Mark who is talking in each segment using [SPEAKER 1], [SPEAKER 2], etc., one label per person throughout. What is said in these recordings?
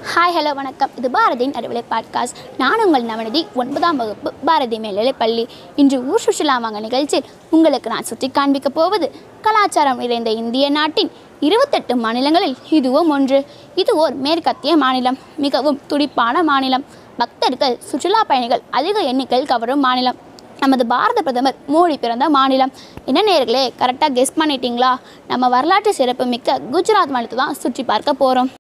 [SPEAKER 1] hi hello வணக்கம் இது பாரதியின் அறிவிலை பாட்காஸ்ட் நான் உங்கள் நவநிதி ஒன்பதாம் வகுப்பு பாரதி மேல்நிலைப் பள்ளி இன்று ஊர் சுற்றுலா வாங்க நிகழ்ச்சியில் உங்களுக்கு நான் சுற்றி காண்பிக்க போவது கலாச்சாரம் நிறைந்த இந்திய நாட்டின் இருபத்தெட்டு மாநிலங்களில் இதுவும் ஒன்று இது ஓர் மேற்கத்திய மாநிலம் மிகவும் துடிப்பான மாநிலம் பக்தர்கள் சுற்றுலா பயணிகள் அதிக எண்ணிக்கையில் கவரும் மாநிலம் நமது பாரத பிரதமர் மோடி பிறந்த மாநிலம் என்ன நேர்களே கரெக்டாக கெஸ் பண்ணிட்டீங்களா நம்ம வரலாற்று சிறப்பு மிக்க குஜராத் மாநிலத்தை தான் சுற்றி பார்க்க போகிறோம்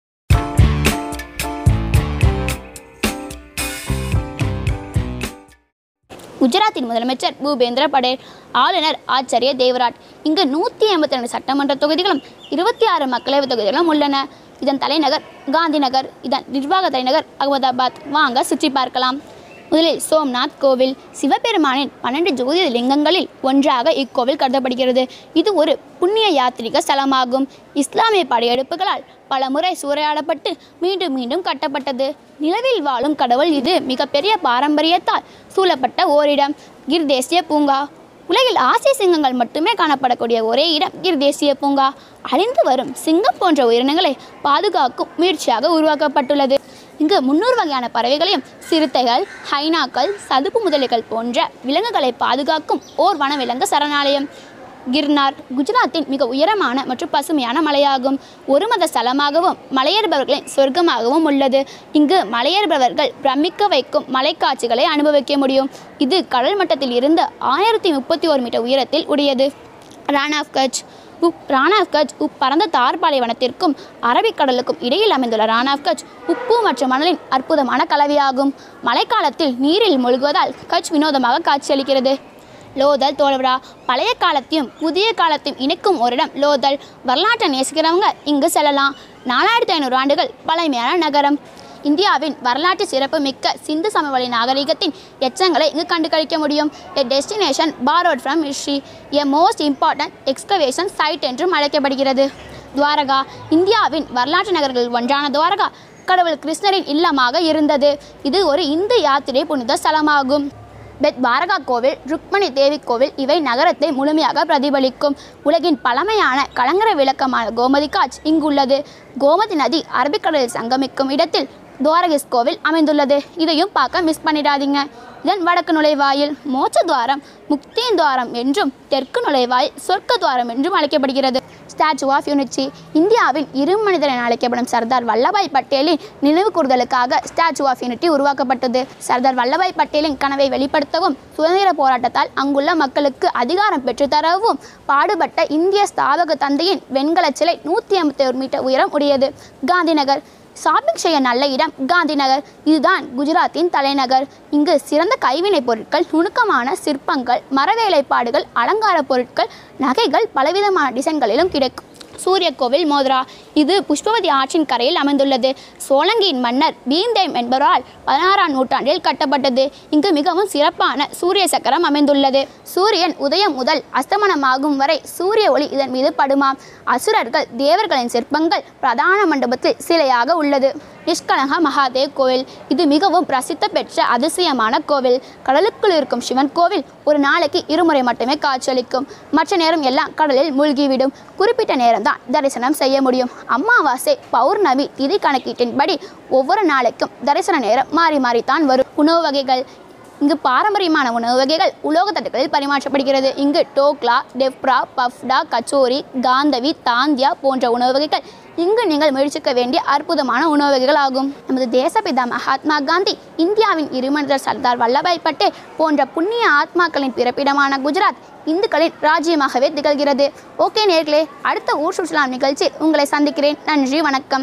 [SPEAKER 1] குஜராத்தின் முதலமைச்சர் பூபேந்திர படேல் ஆளுநர் ஆச்சாரிய தேவராட் இங்கு நூற்றி எண்பத்தி ரெண்டு சட்டமன்ற தொகுதிகளும் இருபத்தி ஆறு மக்களவைத் தொகுதிகளும் உள்ளன இதன் தலைநகர் காந்திநகர் இதன் நிர்வாக தலைநகர் அகமதாபாத் வாங்க சுற்றி பார்க்கலாம் முதலில் சோம்நாத் கோவில் சிவபெருமானின் பன்னெண்டு ஜோதிட லிங்கங்களில் ஒன்றாக இக்கோவில் கருதப்படுகிறது இது ஒரு புண்ணிய யாத்திரிக ஸ்தலமாகும் இஸ்லாமிய படையெடுப்புகளால் பல முறை சூறையாடப்பட்டு மீண்டும் மீண்டும் கட்டப்பட்டது நிலவில் வாழும் கடவுள் இது மிகப்பெரிய பாரம்பரியத்தால் சூழப்பட்ட ஓரிடம் கிர் தேசிய பூங்கா உலகில் ஆசிய சிங்கங்கள் மட்டுமே காணப்படக்கூடிய ஒரே இடம் கிர் தேசிய பூங்கா அழிந்து வரும் சிங்கம் போன்ற உயிரினங்களை பாதுகாக்கும் முயற்சியாக உருவாக்கப்பட்டுள்ளது இங்கு முன்னூறு வகையான பறவைகளையும் சிறுத்தைகள் ஹைனாக்கள் சதுப்பு முதலைகள் போன்ற விலங்குகளை பாதுகாக்கும் ஓர் வனவிலங்கு சரணாலயம் கிர்னார் குஜராத்தின் மிக உயரமான மற்றும் பசுமையான மலையாகும் ஒரு மத ஸ்தலமாகவும் மலையேறுபவர்களின் சொர்க்கமாகவும் உள்ளது இங்கு மலையேறுபவர்கள் பிரமிக்க வைக்கும் மலைக்காட்சிகளை அனுபவிக்க முடியும் இது கடல் மட்டத்தில் இருந்து ஆயிரத்தி முப்பத்தி ஒரு மீட்டர் உயரத்தில் உடையது ரான் ஆஃப் கட்ச் உப் ரான் ஆஃப் கட்ச் உப் பரந்த தார் பாலைவனத்திற்கும் அரபிக்கடலுக்கும் இடையில் அமைந்துள்ள ரான் ஆஃப் கட்ச் உப்பு மற்றும் மணலின் அற்புதமான கலவையாகும் மழைக்காலத்தில் நீரில் மூழ்குவதால் கட்ச் வினோதமாக காட்சியளிக்கிறது லோதல் தோல்விழா பழைய காலத்தையும் புதிய காலத்தையும் இணைக்கும் ஒரு இடம் லோதல் வரலாற்றை நேசிக்கிறவங்க இங்கு செல்லலாம் நாலாயிரத்தி ஐநூறு ஆண்டுகள் பழமையான நகரம் இந்தியாவின் வரலாற்று சிறப்பு மிக்க சிந்து சமவெளி நாகரிகத்தின் எச்சங்களை இங்கு கண்டுகளிக்க முடியும் a destination borrowed from history a most important excavation site என்றும் அழைக்கப்படுகிறது துவாரகா இந்தியாவின் வரலாற்று நகரங்களில் ஒன்றான துவாரகா கடவுள் கிருஷ்ணரின் இல்லமாக இருந்தது இது ஒரு இந்து யாத்திரை புனித ஸ்தலமாகும் பெத் பாரகா கோவில் ருக்மணி தேவி கோவில் இவை நகரத்தை முழுமையாக பிரதிபலிக்கும் உலகின் பழமையான கலங்கர விளக்கமான கோமதி காட்ச் இங்குள்ளது கோமதி நதி அரபிக்கடலில் சங்கமிக்கும் இடத்தில் துவாரகிஸ் கோவில் அமைந்துள்ளது இதையும் பார்க்க மிஸ் பண்ணிடாதீங்க இதன் வடக்கு நுழைவாயில் மோட்ச துவாரம் முக்தியின் துவாரம் என்றும் தெற்கு நுழைவாயில் சொர்க்க துவாரம் என்றும் அழைக்கப்படுகிறது ஸ்டாச்சு ஆஃப் யூனிட்டி இந்தியாவின் இரு மனிதர் என அழைக்கப்படும் சர்தார் வல்லபாய் பட்டேலின் நினைவு கூறுதலுக்காக ஸ்டாச்சு ஆஃப் யூனிட்டி உருவாக்கப்பட்டது சர்தார் வல்லபாய் பட்டேலின் கனவை வெளிப்படுத்தவும் சுதந்திர போராட்டத்தால் அங்குள்ள மக்களுக்கு அதிகாரம் பெற்றுத்தரவும் பாடுபட்ட இந்திய ஸ்தாபக தந்தையின் வெண்கல சிலை நூற்றி ஐம்பத்தி ஒரு மீட்டர் உயரம் உடையது காந்திநகர் ஷாப்பிங் செய்ய நல்ல இடம் காந்திநகர் இதுதான் குஜராத்தின் தலைநகர் இங்கு சிறந்த கைவினைப் பொருட்கள் நுணுக்கமான சிற்பங்கள் மரவேலைப்பாடுகள் அலங்கார பொருட்கள் நகைகள் பலவிதமான டிசைன்களிலும் கிடைக்கும் சூரிய கோவில் மோத்ரா இது புஷ்பவதி ஆற்றின் கரையில் அமைந்துள்ளது சோழங்கியின் மன்னர் பீம்தேவ் என்பவரால் பதினாறாம் நூற்றாண்டில் கட்டப்பட்டது இங்கு மிகவும் சிறப்பான சூரிய சக்கரம் அமைந்துள்ளது சூரியன் உதயம் முதல் அஸ்தமனமாகும் வரை சூரிய ஒளி இதன் மீது படுமாம் அசுரர்கள் தேவர்களின் சிற்பங்கள் பிரதான மண்டபத்தில் சிலையாக உள்ளது நிஷ்கலங்க மகாதேவ் கோவில் இது மிகவும் பிரசித்த பெற்ற அதிசயமான கோவில் கடலுக்குள் இருக்கும் சிவன் கோவில் ஒரு நாளைக்கு இருமுறை மட்டுமே காட்சியளிக்கும் மற்ற நேரம் எல்லாம் கடலில் மூழ்கிவிடும் குறிப்பிட்ட நேரம் தான் தரிசனம் செய்ய முடியும் அமாவாசை பௌர்ணமி திதி கணக்கீட்டின்படி ஒவ்வொரு நாளைக்கும் தரிசன நேரம் மாறி மாறித்தான் வரும் உணவு வகைகள் இங்கு பாரம்பரியமான உணவு வகைகள் உலோக தட்டுகளில் பரிமாற்றப்படுகிறது இங்கு டோக்லா டெப்ரா பஃப்டா கச்சோரி காந்தவி தாந்தியா போன்ற உணவு வகைகள் இங்கு நீங்கள் முயற்சிக்க வேண்டிய அற்புதமான உணவு வகைகள் ஆகும் நமது தேசப்பிதா மகாத்மா காந்தி இந்தியாவின் இருமனிதர் சர்தார் வல்லபாய் பட்டேல் போன்ற புண்ணிய ஆத்மாக்களின் பிறப்பிடமான குஜராத் இந்துக்களின் ராஜ்யமாகவே திகழ்கிறது ஓகே நேர்களே அடுத்த ஊர் சுற்றுலா நிகழ்ச்சி உங்களை சந்திக்கிறேன் நன்றி வணக்கம்